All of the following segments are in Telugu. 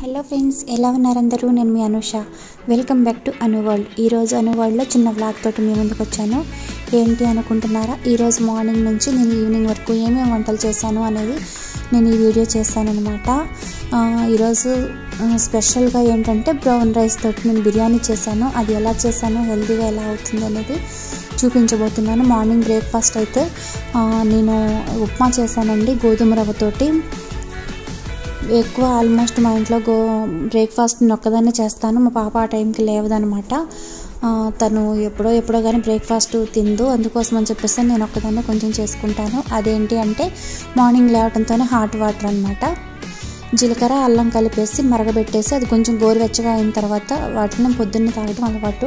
హలో ఫ్రెండ్స్ ఎలా ఉన్నారు అందరూ నేను మీ Anusha welcome back to Anu world ఈరోజు అను వరల్డ్లో చిన్న వ్లాగ్ తోటి మీ ముందుకు వచ్చాను ఏంటి అనుకుంటున్నారా ఈరోజు మార్నింగ్ నుంచి నేను ఈవినింగ్ వరకు ఏమేమి వంటలు చేశాను అనేది నేను ఈ వీడియో చేశాను అనమాట ఈరోజు ఆ, స్పెషల్గా ఏంటంటే బ్రౌన్ రైస్ తోటి నేను బిర్యానీ చేశాను అది ఎలా చేశాను హెల్తీగా ఎలా అవుతుంది అనేది చూపించబోతున్నాను మార్నింగ్ బ్రేక్ఫాస్ట్ అయితే ఆ, నేను ఉప్మా చేశానండి గోధుమ రవ్వతోటి ఎక్కువ ఆల్మోస్ట్ మా ఇంట్లో గో బ్రేక్ఫాస్ట్ నేను ఒక్కదాన్నే చేస్తాను మా పాప ఆ టైంకి లేవదనమాట ఆ, తను ఎప్పుడో ఎప్పుడో కానీ బ్రేక్ఫాస్ట్ తిందు అందుకోసం అని చెప్పేసి నేను ఒక్కదాన్నే కొంచెం చేసుకుంటాను అదేంటి అంటే మార్నింగ్ లేవడంతోనే హాట్ వాటర్ అనమాట జీలకర్ర అల్లం కలిపేసి మరగబెట్టేసి అది కొంచెం గోరువెచ్చగా అయిన తర్వాత వాటిని పొద్దున్నే తాగడం అలవాటు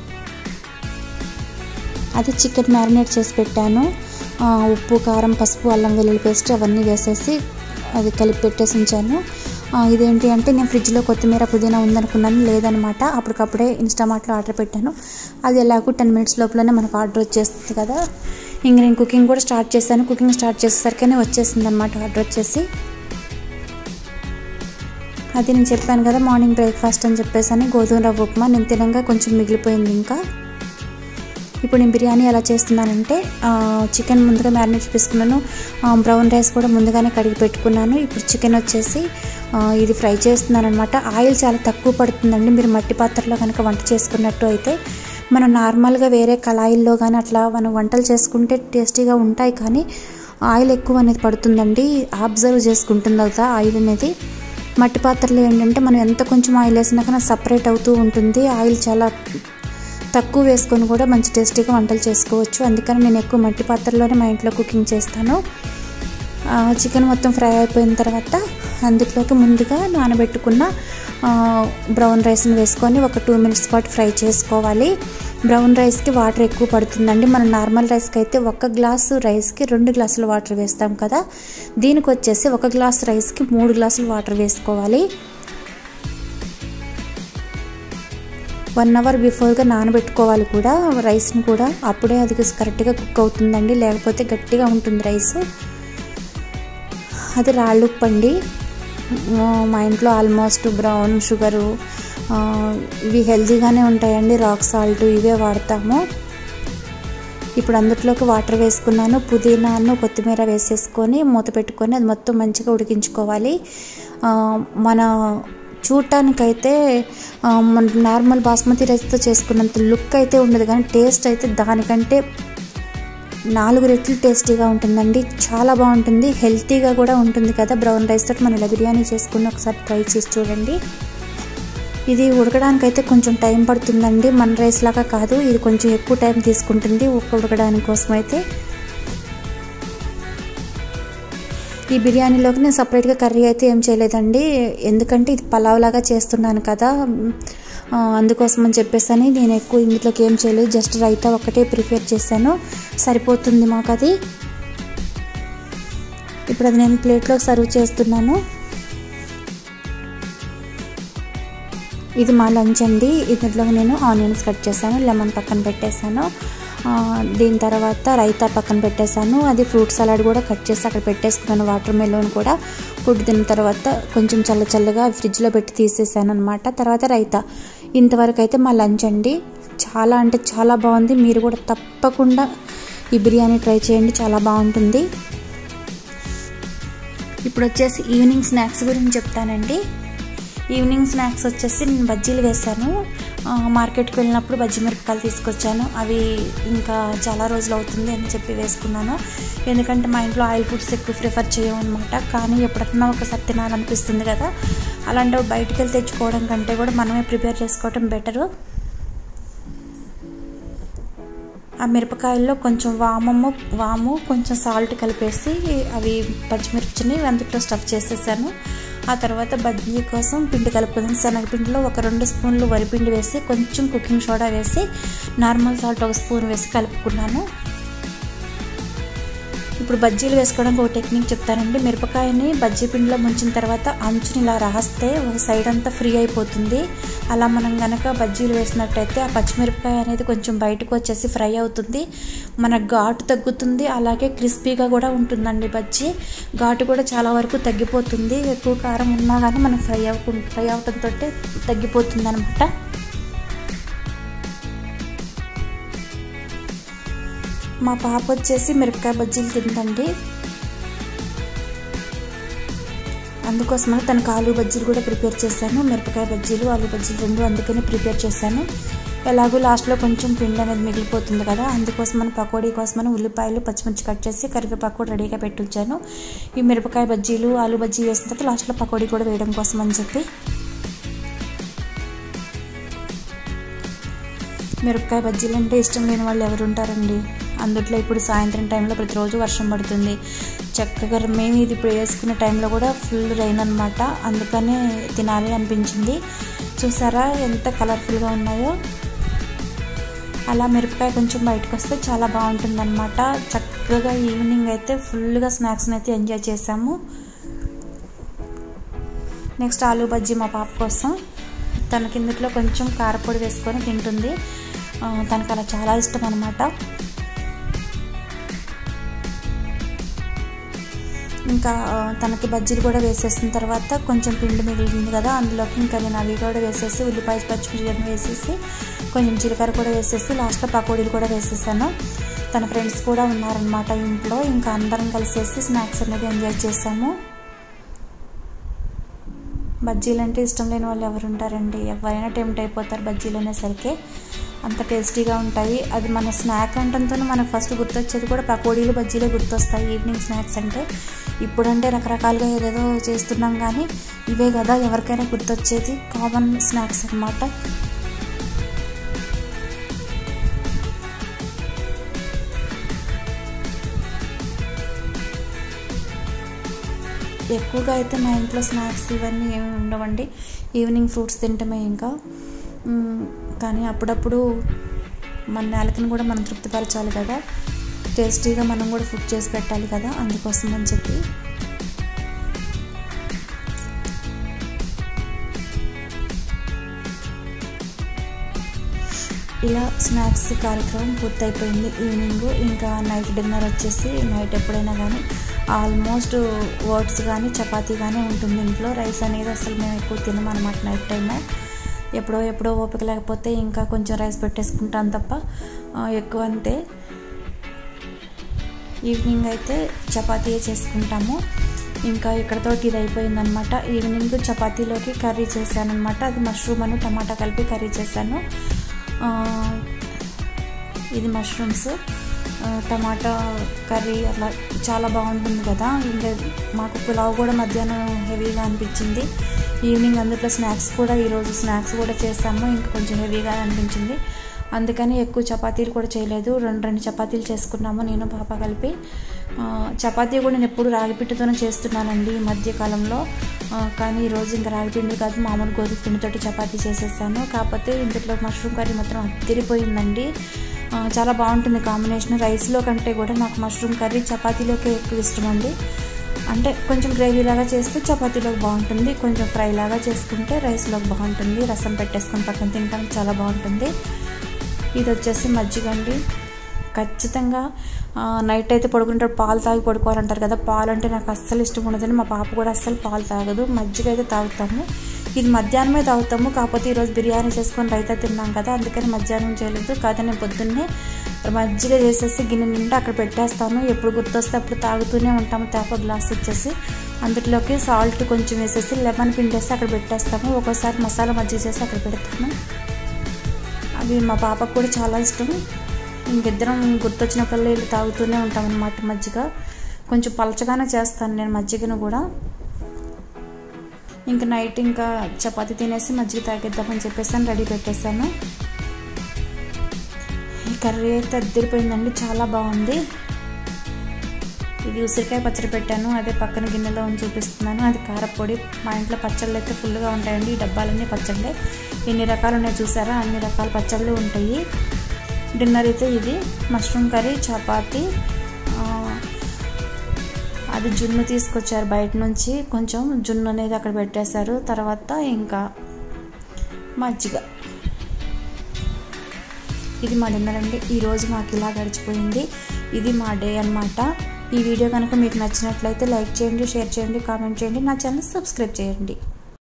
అది చికెన్ మ్యారినేట్ చేసి పెట్టాను ఆ, ఉప్పు కారం పసుపు అల్లం వెల్లుల్లి పేస్ట్ అవన్నీ వేసేసి అది కలిపి పెట్టేసి ఉంచాను ఆ, ఇదేంటి అంటే నేను ఫ్రిడ్జ్లో కొత్తిమీర పుదీనా ఉందనుకున్నాను లేదనమాట అప్పటికప్పుడే ఇన్స్టామార్ట్లో ఆర్డర్ పెట్టాను అది ఎలాగో టెన్ మినిట్స్ లోపలనే మనకు ఆర్డర్ వచ్చేస్తుంది కదా ఇంక నేను కుకింగ్ కూడా స్టార్ట్ చేశాను కుకింగ్ స్టార్ట్ చేసేసరికనే వచ్చేసింది అనమాట ఆర్డర్ వచ్చేసి అది నేను చెప్పాను కదా మార్నింగ్ బ్రేక్ఫాస్ట్ అని చెప్పేసి అని గోధుమ రవ్వ ఉప్మా నేను తినంగా కొంచెం మిగిలిపోయింది ఇంకా ఇప్పుడు నేను బిర్యానీ ఎలా చేస్తున్నానంటే ఆ, చికెన్ ముందుగా మ్యారినేట్ చేసుకున్నాను ఆ, బ్రౌన్ రైస్ కూడా ముందుగానే కడిగి పెట్టుకున్నాను ఇప్పుడు చికెన్ వచ్చేసి ఆ, ఇది ఫ్రై చేస్తున్నాను అనమాట ఆయిల్ చాలా తక్కువ పడుతుందండి మీరు మట్టి పాత్రలో కనుక వంట చేసుకున్నట్టు అయితే మనం నార్మల్గా వేరే కళాయిల్లో కానీ అట్లా మనం వంటలు చేసుకుంటే టేస్టీగా ఉంటాయి కానీ ఆయిల్ ఎక్కువ అనేది పడుతుందండి అబ్జర్వ్ చేసుకుంటుంది అవుతా ఆయిల్ అనేది మట్టి పాత్రలో ఏంటంటే మనం ఎంత కొంచెం ఆయిల్ వేసినా కానీ సపరేట్ అవుతూ ఉంటుంది ఆయిల్ చాలా తక్కువ వేసుకొని కూడా మంచి టేస్టీగా వంటలు చేసుకోవచ్చు అందుకని నేను ఎక్కువ మట్టి పాత్రలోనే మా ఇంట్లో కుకింగ్ చేస్తాను ఆ, చికెన్ మొత్తం ఫ్రై అయిపోయిన తర్వాత అందులోకి ముందుగా నానబెట్టుకున్న ఆ, బ్రౌన్ రైస్ని వేసుకొని ఒక టూ మినిట్స్ పాటు ఫ్రై చేసుకోవాలి బ్రౌన్ రైస్కి వాటర్ ఎక్కువ పడుతుందండి మనం నార్మల్ రైస్కి అయితే ఒక గ్లాసు రైస్కి రెండు గ్లాసులు వాటర్ వేస్తాం కదా దీనికి వచ్చేసి ఒక గ్లాస్ రైస్కి మూడు గ్లాసులు వాటర్ వేసుకోవాలి వన్ అవర్ బిఫోర్గా నానబెట్టుకోవాలి కూడా రైస్ని కూడా అప్పుడే అది కరెక్ట్గా కుక్ అవుతుందండి లేకపోతే గట్టిగా ఉంటుంది రైస్ అది రాళ్ళుప్పు అండి ఆ, మా ఇంట్లో ఆల్మోస్ట్ బ్రౌన్ షుగరు ఆ, ఇవి హెల్తీగానే ఉంటాయండి రాక్ సాల్ట్ ఇవే వాడతాము ఇప్పుడు అందులోకి వాటర్ వేసుకున్నాను పుదీనాను కొత్తిమీర వేసేసుకొని మూత పెట్టుకొని అది మొత్తం మంచిగా ఉడికించుకోవాలి ఆ, మన చూడటానికైతే ఆ, మన నార్మల్ బాస్మతి రైస్తో చేసుకున్నంత లుక్ అయితే ఉండదు కానీ టేస్ట్ అయితే దానికంటే నాలుగు రెట్లు టేస్టీగా ఉంటుందండి చాలా బాగుంటుంది హెల్తీగా కూడా ఉంటుంది కదా బ్రౌన్ రైస్ తోటి మనం ఇలా బిర్యానీ చేసుకుని ఒకసారి ట్రై చేసి చూడండి ఇది ఉడకడానికైతే కొంచెం టైం పడుతుందండి మన రైస్ లాగా కాదు ఇది కొంచెం ఎక్కువ టైం తీసుకుంటుంది ఉక్క ఉడకడానికి కోసం అయితే ఈ బిర్యానీలోకి నేను సపరేట్గా కర్రీ అయితే ఏం చేయలేదండి ఎందుకంటే ఇది పలావ్ లాగా చేస్తున్నాను కదా ఆ, అందుకోసం అని చెప్పేసి నేను ఎక్కువ ఇందులోకి ఏం చేయలేదు జస్ట్ రైతా ఒకటే ప్రిపేర్ చేశాను సరిపోతుంది మాకు అది ఇప్పుడు అది నేను ప్లేట్లోకి సర్వ్ చేస్తున్నాను ఇది మా లంచ్ అండి ఇందులో నేను ఆనియన్స్ కట్ చేశాను లెమన్ పక్కన పెట్టేశాను ఆ, దీని తర్వాత రైతా పక్కన పెట్టేశాను అది ఫ్రూట్ సలాడ్ కూడా కట్ చేసి అక్కడ పెట్టేసుకున్నాను వాటర్ మెలోన్ కూడా ఫుడ్ తిన్న తర్వాత కొంచెం చల్ల చల్లగా ఫ్రిడ్జ్లో పెట్టి తీసేసాను అనమాట తర్వాత రైతా ఇంతవరకు అయితే మా లంచ్ అండి చాలా అంటే చాలా బాగుంది మీరు కూడా తప్పకుండా ఈ బిర్యానీ ట్రై చేయండి చాలా బాగుంటుంది ఇప్పుడు వచ్చేసి ఈవినింగ్ స్నాక్స్ గురించి చెప్తానండి ఈవినింగ్ స్నాక్స్ వచ్చేసి నేను బజ్జీలు వేశాను ఆ, మార్కెట్కి వెళ్ళినప్పుడు బజ్జీ మిరపకాయలు తీసుకొచ్చాను అవి ఇంకా చాలా రోజులు అవుతుంది అని చెప్పి వేసుకున్నాను ఎందుకంటే మా ఇంట్లో ఆయిల్ ఫుడ్స్ ఎక్కువ ప్రిఫర్ చేయమన్నమాట కానీ ఎప్పుడన్నా ఒకసారి తినాలనిపిస్తుంది కదా అలాంటి బయటికి వెళ్ళి తెచ్చుకోవడం కంటే కూడా మనమే ప్రిపేర్ చేసుకోవడం బెటరు ఆ మిరపకాయల్లో కొంచెం వామము వాము కొంచెం సాల్ట్ కలిపేసి అవి పచ్చిమిర్చిని అందులో స్టఫ్ చేసేసాను ఆ తర్వాత బజ్జీ కోసం పిండి కలుపుకుంది శనగపిండిలో ఒక రెండు స్పూన్లు వరిపిండి వేసి కొంచెం కుకింగ్ సోడా వేసి నార్మల్ సాల్ట్ ఒక స్పూన్ వేసి కలుపుకున్నాను ఇప్పుడు బజ్జీలు వేసుకోవడానికి ఒక టెక్నిక్ చెప్తానండి మిరపకాయని బజ్జీ పిండిలో ముంచిన తర్వాత అంచుని ఇలా రాస్తే ఒక సైడ్ అంతా ఫ్రీ అయిపోతుంది అలా మనం గనక బజ్జీలు వేసినట్టయితే ఆ పచ్చిమిరపకాయ అనేది కొంచెం బయటకు వచ్చేసి ఫ్రై అవుతుంది మన ఘాటు తగ్గుతుంది అలాగే క్రిస్పీగా కూడా ఉంటుందండి బజ్జీ ఘాటు కూడా చాలా వరకు తగ్గిపోతుంది ఎక్కువ కారం ఉన్నా కానీ మనకు ఫ్రై అవ్వకు ఫ్రై అవటంతో తగ్గిపోతుంది అనమాట మా పాప వచ్చేసి మిరపకాయ బజ్జీలు తిందండి అందుకోసమని తనకు ఆలు బజ్జీలు కూడా ప్రిపేర్ చేశాను మిరపకాయ బజ్జీలు ఆలు బజ్జీలు రెండు అందుకని ప్రిపేర్ చేశాను ఎలాగో లాస్ట్లో కొంచెం పిండి అనేది మిగిలిపోతుంది కదా అందుకోసమని పకోడీ కోసమని ఉల్లిపాయలు పచ్చిమిర్చి కట్ చేసి కరివేపాకు కూడా రెడీగా పెట్టి ఉంచాను ఈ మిరపకాయ బజ్జీలు ఆలు బజ్జీ వేసిన తర్వాత లాస్ట్లో పకోడీ కూడా వేయడం కోసం అని చెప్పి మిరపకాయ బజ్జీలు అంటే ఇష్టం లేని వాళ్ళు ఎవరు ఉంటారండి అందుట్లో ఇప్పుడు సాయంత్రం టైంలో ప్రతిరోజు వర్షం పడుతుంది చక్కగా మేము ఇది ఇప్పుడు వేసుకునే టైంలో కూడా ఫుల్ రైన్ అనమాట అందుకనే తినాలి అనిపించింది చూసారా ఎంత కలర్ఫుల్గా ఉన్నాయో అలా మిరపకాయ కొంచెం బయటకు వస్తే చాలా బాగుంటుంది అనమాట చక్కగా ఈవినింగ్ అయితే ఫుల్గా స్నాక్స్ని అయితే ఎంజాయ్ చేసాము నెక్స్ట్ ఆలూ బజ్జీ మా పాప కోసం తన కిందట్లో కొంచెం కారపొడి వేసుకొని తింటుంది తనకు అలా చాలా ఇష్టం అనమాట ఇంకా తనకి బజ్జీలు కూడా వేసేసిన తర్వాత కొంచెం పిండి మిగిలింది కదా అందులోకి ఇంకా నేను అవి కూడా వేసేసి ఉల్లిపాయ పచ్చిమిరపకాయ వేసేసి కొంచెం జీలకర్ర కూడా వేసేసి లాస్ట్లో పకోడీలు కూడా వేసేసాను తన ఫ్రెండ్స్ కూడా ఉన్నారనమాట ఇంట్లో ఇంకా అందరం కలిసేసి స్నాక్స్ అనేది ఎంజాయ్ చేసాము బజ్జీలు అంటే ఇష్టం లేని వాళ్ళు ఎవరు ఉంటారండి ఎవరైనా టెంప్ట్ అయిపోతారు బజ్జీలు అనేసరికి అంత టేస్టీగా ఉంటాయి అది మన స్నాక్ అంటంతో మనకు ఫస్ట్ గుర్తొచ్చేది కూడా పకోడీలు బజ్జీలే గుర్తొస్తాయి ఈవినింగ్ స్నాక్స్ అంటే ఇప్పుడంటే రకరకాలుగా ఏదేదో చేస్తున్నాం కానీ ఇవే కదా ఎవరికైనా గుర్తొచ్చేది కామన్ స్నాక్స్ అనమాట ఎక్కువగా అయితే మా ఇంట్లో స్నాక్స్ ఇవన్నీ ఏమి ఉండవండి ఈవినింగ్ ఫ్రూట్స్ తింటమే ఇంకా కానీ అప్పుడప్పుడు మన నేలకిని కూడా మనం తృప్తిపరచాలి కదా టేస్టీగా మనం కూడా ఫుడ్ చేసి పెట్టాలి కదా అందుకోసం అని చెప్పి ఇలా స్నాక్స్ కార్యక్రమం పూర్తయిపోయింది ఈవినింగ్ ఇంకా నైట్ డిన్నర్ వచ్చేసి నైట్ ఎప్పుడైనా కానీ ఆల్మోస్ట్ ఓట్స్ కానీ చపాతీ కానీ ఉంటుంది ఇంట్లో రైస్ అనేది అసలు మేము ఎక్కువ తినమన్నమాట నైట్ టైము ఎప్పుడో ఎప్పుడో ఓపిక లేకపోతే ఇంకా కొంచెం రైస్ పెట్టేసుకుంటాం తప్ప ఎక్కువ అంతే ఈవినింగ్ అయితే చపాతీ చేసుకుంటాము ఇంకా ఇక్కడతో ఇది అయిపోయిందనమాట ఈవినింగ్ చపాతీలోకి కర్రీ చేశాను అనమాట అది మష్రూమ్ అని టమాటా కలిపి కర్రీ చేశాను ఇది మష్రూమ్స్ టమాటా కర్రీ అట్లా చాలా బాగుంటుంది కదా ఇంకా మాకు పులావ్ కూడా మధ్యాహ్నం హెవీగా అనిపించింది ఈవినింగ్ అందులో స్నాక్స్ కూడా ఈరోజు స్నాక్స్ కూడా చేసాము ఇంకా కొంచెం హెవీగా అనిపించింది అందుకని ఎక్కువ చపాతీలు కూడా చేయలేదు రెండు రెండు చపాతీలు చేసుకున్నాము నేను పాప కలిపి చపాతీ కూడా నేను ఎప్పుడు రాగిపిండితోనే చేస్తున్నానండి ఈ మధ్యకాలంలో కానీ ఈరోజు ఇంకా రాగిపిండి కాదు మామూలు గోధుమ పిండితోటి చపాతీ చేసేసాను కాకపోతే ఇందులో మష్రూమ్ కర్రీ మాత్రం అత్తిరిపోయిందండి చాలా బాగుంటుంది కాంబినేషన్ రైస్లో కంటే కూడా నాకు మష్రూమ్ కర్రీ చపాతీలోకి ఎక్కువ ఇష్టం అండి అంటే కొంచెం గ్రేవీ లాగా చేస్తే చపాతీలోకి బాగుంటుంది కొంచెం ఫ్రై లాగా చేసుకుంటే రైస్లోకి బాగుంటుంది రసం పెట్టేసుకొని పక్కన తినడానికి చాలా బాగుంటుంది ఇది వచ్చేసి మజ్జిగ అండి ఖచ్చితంగా నైట్ అయితే పడుకుంటారు పాలు తాగి పడుకోవాలంటారు కదా పాలు అంటే నాకు అస్సలు ఇష్టం ఉండదని మా పాప కూడా అస్సలు పాలు తాగదు మజ్జిగ అయితే తాగుతాము ఇది మధ్యాహ్నమే తాగుతాము కాకపోతే ఈరోజు బిర్యానీ చేసుకొని రైతా తిన్నాం కదా అందుకని మధ్యాహ్నం చేయలేదు కాకపోతే నేను పొద్దున్నే మజ్జిగ చేసేసి గిన్నె నిండా అక్కడ పెట్టేస్తాను ఎప్పుడు గుర్తొస్తే అప్పుడు తాగుతూనే ఉంటాము తేప గ్లాస్ ఇచ్చేసి అందులోకి సాల్ట్ కొంచెం వేసేసి లెమన్ పిండేసి అక్కడ పెట్టేస్తాము ఒక్కోసారి మసాలా మజ్జిగ చేసి అక్కడ పెడతాను అవి మా పాపకు కూడా చాలా ఇష్టం ఇంకిద్దరం గుర్తొచ్చినప్పుడల్లా వెళ్ళి తాగుతూనే ఉంటాం అన్నమాట మజ్జిగ కొంచెం పలచగానే చేస్తాను నేను మజ్జిగను కూడా ఇంకా నైట్ ఇంకా చపాతీ తినేసి మజ్జిగ తాగేద్దామని చెప్పేసి రెడీ పెట్టేశాను ఈ కర్రీ అయితే అద్దరిపోయిందండి చాలా బాగుంది ఇది ఉసిరికాయ పచ్చడి పెట్టాను అదే పక్కన గిన్నెలో ఉంచి చూపిస్తున్నాను అది కారపొడి మా ఇంట్లో పచ్చళ్ళు అయితే ఫుల్గా ఉంటాయండి ఈ డబ్బాలన్నీ పచ్చళ్ళే ఎన్ని రకాలు ఉన్నాయి చూసారా అన్ని రకాల పచ్చళ్ళు ఉంటాయి డిన్నర్ అయితే ఇది మష్రూమ్ కర్రీ చపాతీ అది జున్ను తీసుకొచ్చారు బయట నుంచి కొంచెం జున్ను అనేది అక్కడ పెట్టేశారు తర్వాత ఇంకా మజ్జిగ ఇది మా డిన్నర్ అండి ఈరోజు మాకు ఇలా గడిచిపోయింది ఇది మా డే అనమాట ఈ వీడియో కనుక మీకు నచ్చినట్లయితే లైక్ చేయండి షేర్ చేయండి కామెంట్ చేయండి నా ఛానల్ సబ్స్క్రైబ్ చేయండి